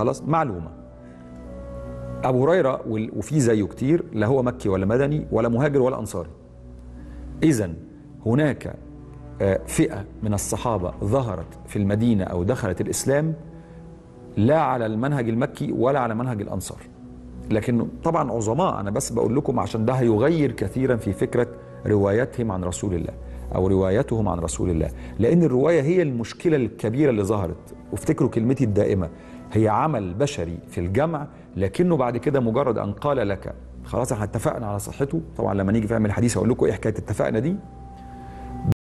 خلاص معلومه ابو هريره وال- وفي زيه كتير لا هو مكي ولا مدني ولا مهاجر ولا انصاري اذا هناك آه، فئه من الصحابه ظهرت في المدينه او دخلت الاسلام لا على المنهج المكي ولا على منهج الانصار لكن طبعا عظماء انا بس بقول لكم عشان ده هيغير كثيرا في فكره روايتهم عن رسول الله او روايتهم عن رسول الله لان الروايه هي المشكله الكبيره اللي ظهرت وافتكروا كلمتي الدائمه هي عمل بشري في الجمع لكنه بعد كده مجرد ان قال لك خلاص احنا اتفقنا على صحته طبعا لما نيجي في علم الحديث هقول لكم ايه حكايه اتفقنا دي